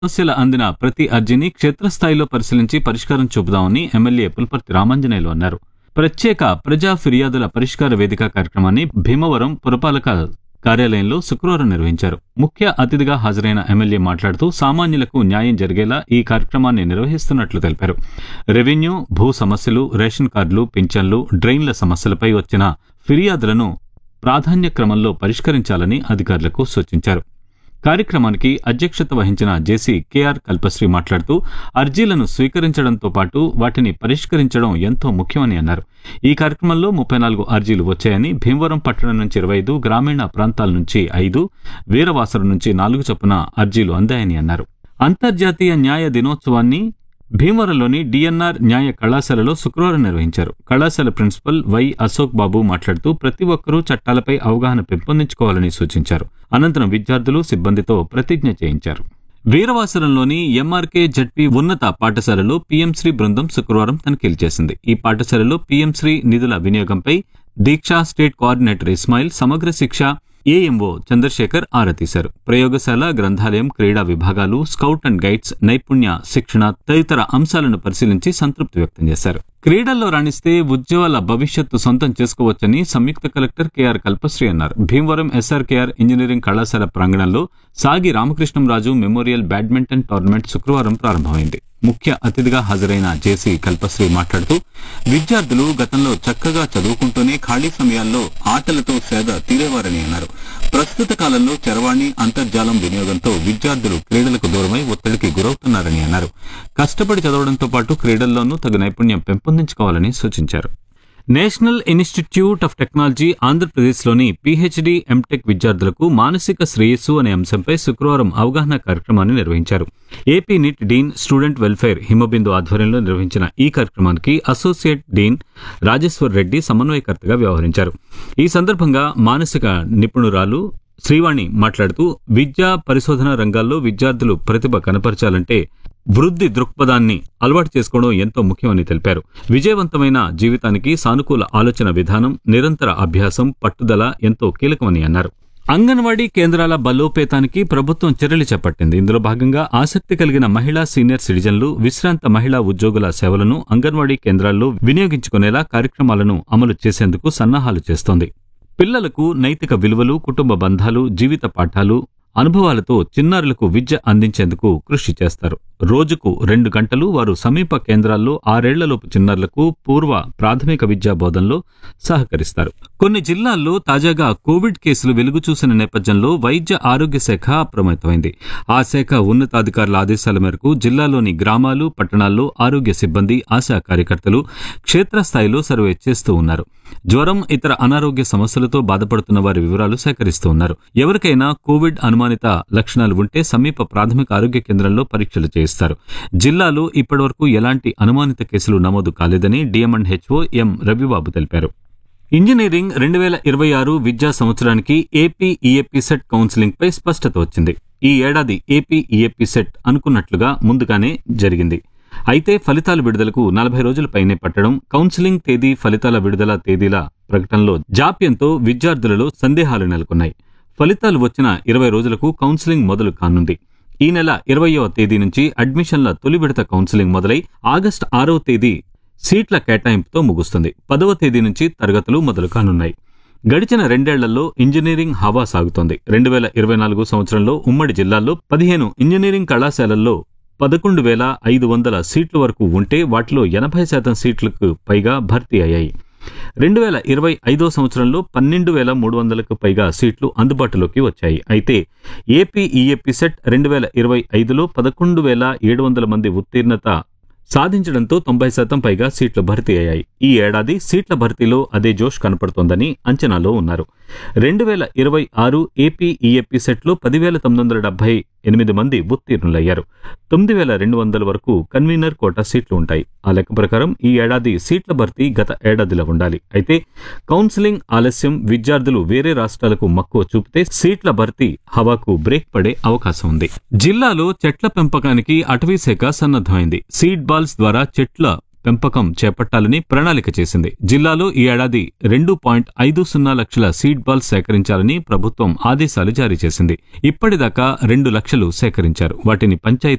సమస్యల అందిన ప్రతి అర్జీని క్షేత్రస్థాయిలో పరిశీలించి పరిష్కారం చూపుదామని ఎమ్మెల్యే పుల్పర్తి రామాంజనేయులు అన్నారు ప్రత్యేక ప్రజా ఫిర్యాదుల పరిష్కార వేదిక కార్యక్రమాన్ని భీమవరం పురపాలక కార్యాలయంలో శుక్రవారం నిర్వహించారు ముఖ్య అతిథిగా హాజరైన ఎమ్మెల్యే మాట్లాడుతూ సామాన్యులకు న్యాయం జరిగేలా ఈ కార్యక్రమాన్ని నిర్వహిస్తున్నట్లు తెలిపారు రెవెన్యూ భూ సమస్యలు రేషన్ కార్డులు పింఛన్లు డ్రైన్ల సమస్యలపై వచ్చిన ఫిర్యాదులను ప్రాధాన్య క్రమంలో పరిష్కరించాలని అధికారులకు సూచించారు కార్యక్రమానికి అధ్యక్షత వహించిన జేసీ కేఆర్ కల్పశ్రీ మాట్లాడుతూ అర్జీలను స్వీకరించడంతో పాటు వాటిని పరిష్కరించడం ఎంతో ముఖ్యమని అన్నారు ఈ కార్యక్రమంలో ముప్పై నాలుగు అర్జీలు వచ్చాయని భీమవరం పట్టణం నుంచి ఇరవై ఐదు గ్రామీణ ప్రాంతాల నుంచి ఐదు వీరవాసరం నుంచి నాలుగు చొప్పున అర్జీలు అందాయని అన్నారు అంతర్జాతీయ న్యాయ దినోత్సవాన్ని భీమవరంలోని డిఎన్ఆర్ న్యాయ కళాశాలలో శుక్రవారం నిర్వహించారు కళాశాల ప్రిన్సిపల్ వై అశోక్ బాబు మాట్లాడుతూ ప్రతి ఒక్కరూ చట్టాలపై అవగాహన పెంపొందించుకోవాలని సూచించారు అనంతరం విద్యార్థులు సిబ్బందితో ప్రతిజ్ఞ చేయించారు వీరవాసరంలోని ఎంఆర్కే జడ్పీ ఉన్నత పాఠశాలలో పీఎంశ్రీ బృందం శుక్రవారం తనిఖీలు చేసింది ఈ పాఠశాలలో పీఎంశ్రీ నిధుల వినియోగంపై దీక్షా స్టేట్ కోఆర్డినేటర్ ఇస్మాయిల్ సమగ్ర శిక్ష ఏఎంఓ చంద్రశేఖర్ ఆరా తీశారు ప్రయోగశాల గ్రంథాలయం క్రీడా విభాగాలు స్కౌట్ అండ్ గైడ్స్ నైపుణ్య శిక్షణ తదితర అంశాలను పరిశీలించి సంతృప్తి వ్యక్తం చేశారు క్రీడల్లో రాణిస్తే ఉజ్వల భవిష్యత్తు సొంతం చేసుకోవచ్చని సంయుక్త కలెక్టర్ కెఆర్ కల్పశ్రీ అన్నారు భీమవరం ఎస్ఆర్కేఆర్ ఇంజనీరింగ్ కళాశాల ప్రాంగణంలో సాగి రామకృష్ణంరాజు మెమోరియల్ బ్యాడ్మింటన్ టోర్నమెంట్ శుక్రవారం ప్రారంభమైంది ముఖ్య అతిథిగా హాజరైన జేసీ కల్పశ్రీ మాట్లాడుతూ విద్యార్థులు గతంలో చక్కగా చదువుకుంటూనే ఖాళీ సమయాల్లో ఆటలతో సేద తీరేవారని అన్నారు ప్రస్తుత కాలంలో చరవాణి అంతర్జాలం వినియోగంతో విద్యార్థులు క్రీడలకు దూరమై ఒత్తిడికి గురవుతున్నారని అన్నారు కష్టపడి చదవడంతో పాటు క్రీడల్లోనూ తగు నైపుణ్యం పెంపొందించుకోవాలని సూచించారు నేషనల్ ఇన్స్టిట్యూట్ ఆఫ్ టెక్నాలజీ ఆంధ్రప్రదేశ్లోని పీహెచ్డీ ఎంటెక్ విద్యార్థులకు మానసిక శ్రేయస్సు అనే అంశంపై శుక్రవారం అవగాహన కార్యక్రమాన్ని నిర్వహించారు AP NIT dean student welfare Himabindu ఆధ్వర్యంలో నిర్వహించిన ఈ కార్యక్రమానికి అసోసియేట్ డీన్ రాజేశ్వర్ రెడ్డి సమన్వయకర్తగా వ్యవహరించారు ఈ సందర్భంగా మానసిక నిపుణురాలు శ్రీవాణి మాట్లాడుతూ విద్యా పరిశోధన రంగాల్లో విద్యార్థులు ప్రతిభ కనపరచాలంటే వృద్ధి దృక్పథాన్ని అలవాటు చేసుకోవడం ఎంతో ముఖ్యమని తెలిపారు విజయవంతమైన జీవితానికి సానుకూల ఆలోచన విధానం నిరంతర అభ్యాసం పట్టుదల ఎంతో కీలకమని అన్నారు అంగన్వాడీ కేంద్రాల బలోపేతానికి ప్రభుత్వం చర్యలు చేపట్టింది ఇందులో భాగంగా ఆసక్తి కలిగిన మహిళా సీనియర్ సిటిజన్లు విశ్రాంత మహిళా ఉద్యోగుల సేవలను అంగన్వాడీ కేంద్రాల్లో వినియోగించుకునేలా కార్యక్రమాలను అమలు చేసేందుకు సన్నాహాలు చేస్తోంది పిల్లలకు నైతిక విలువలు కుటుంబ బంధాలు జీవిత పాఠాలు అనుభవాలతో చిన్నారులకు విద్య అందించేందుకు కృషి చేస్తారు రోజుకు రెండు గంటలు వారు సమీప కేంద్రాల్లో ఆరేళ్లలోపు చిన్నారులకు పూర్వ ప్రాథమిక విద్యా బోధనలో సహకరిస్తారు కొన్ని జిల్లాల్లో తాజాగా కోవిడ్ కేసులు వెలుగు చూసిన నేపథ్యంలో వైద్య ఆరోగ్య శాఖ అప్రమత్తమైంది ఆ శాఖ ఉన్నతాధికారుల ఆదేశాల మేరకు జిల్లాలోని గ్రామాలు పట్టణాల్లో ఆరోగ్య సిబ్బంది ఆశా కార్యకర్తలు క్షేత్రస్థాయిలో సర్వే చేస్తూ ఉన్నారు జ్వరం ఇతర అనారోగ్య సమస్యలతో బాధపడుతున్న వారి వివరాలు సేకరిస్తూ ఉన్నారు ఎవరికైనా కోవిడ్ అనుమానిత లక్షణాలు ఉంటే సమీప ప్రాథమిక ఆరోగ్య కేంద్రంలో పరీక్షలు చేయిస్తారు జిల్లాలో ఇప్పటివరకు ఎలాంటి అనుమానిత కేసులు నమోదు కాలేదని డిఎంఎండ్హెచ్ఓ ఎం రవిబాబు తెలిపారు ఇంజనీరింగ్ రెండు వేల ఇరవై ఆరు విద్యా సంవత్సరానికి ఏపీ ఈఏపీ సెట్ కౌన్సిలింగ్ పై స్పష్టత వచ్చింది ఈ ఏడాది ఏపీ ఈఏపీ సెట్ అనుకున్నట్లుగా ముందుగానే జరిగింది అయితే ఫలితాల విడుదలకు నలభై రోజుల పైనే పట్టడం కౌన్సిలింగ్ తేదీ ఫలితాల విడుదల తేదీల ప్రకటనలో జాప్యంతో విద్యార్థులలో సందేహాలు నెలకొన్నాయి ఫలితాలు వచ్చిన ఇరవై రోజులకు కౌన్సిలింగ్ మొదలు కానుంది ఈ నెల ఇరవయవ తేదీ నుంచి అడ్మిషన్ల తొలి విడత కౌన్సిలింగ్ మొదలై ఆగస్టు ఆరవ తేదీ సీట్ల కేటాయింపుతో ముగుస్తుంది పదవ తేదీ నుంచి తరగతులు మొదలు కానున్నాయి గడిచిన రెండేళ్లలో ఇంజనీరింగ్ హవా సాగుతోంది రెండు వేల ఇరవై నాలుగు సంవత్సరంలో ఉమ్మడి జిల్లాల్లో పదిహేను ఇంజనీరింగ్ కళాశాలల్లో పదకొండు వేల ఐదు వందల సీట్ల వరకు ఉంటే వాటిలో ఎనభై శాతం సీట్లకు పైగా భర్తీ అయ్యాయి రెండు వేల ఇరవై ఐదో సంవత్సరంలో పన్నెండు వేల మూడు వందలకు పైగా సీట్లు అందుబాటులోకి వచ్చాయి అయితే ఏపీ ఈఏపీ సెట్ రెండు వేల ఇరవై ఐదులో పదకొండు వేల ఏడు వందల మంది ఉత్తీర్ణత సాధించడంతో తొంభై శాతం పైగా సీట్లు భర్తీ అయ్యాయి ఈ ఏడాది సీట్ల భర్తీలో అదే జోష్ కనపడుతోందని అంచనాలో ఉన్నారు రెండు వేల ఇరవై ఆరు ఏపీ ఈఏపీ సెట్లో పదివేల తొమ్మిది వందల డెబ్బై ఎనిమిది మంది ఉత్తీర్ణులయ్యారు తొమ్మిది వేల రెండు వందల వరకు కన్వీనర్ కోటా సీట్లు ఉంటాయి ఆ లెక్క ప్రకారం ఈ ఏడాది సీట్ల భర్తీ గత ఏడాదిలో ఉండాలి అయితే కౌన్సిలింగ్ ఆలస్యం విద్యార్థులు వేరే రాష్ట్రాలకు మక్కువ చూపితే సీట్ల భర్తీ హవాకు బ్రేక్ పడే అవకాశం ఉంది జిల్లాలో చెట్ల పెంపకానికి అటవీ శాఖ సన్నద్ధమైంది సీడ్ బాల్స్ ద్వారా చెట్ల పెంపకం చేపట్టాలని ప్రణాళిక చేసింది జిల్లాలో ఈ ఏడాది రెండు పాయింట్ ఐదు సున్నా లక్షల సీడ్ బాల్స్ సేకరించాలని ప్రభుత్వం ఆదేశాలు జారీ చేసింది ఇప్పటిదాకా రెండు లక్షలు సేకరించారు వాటిని పంచాయతీ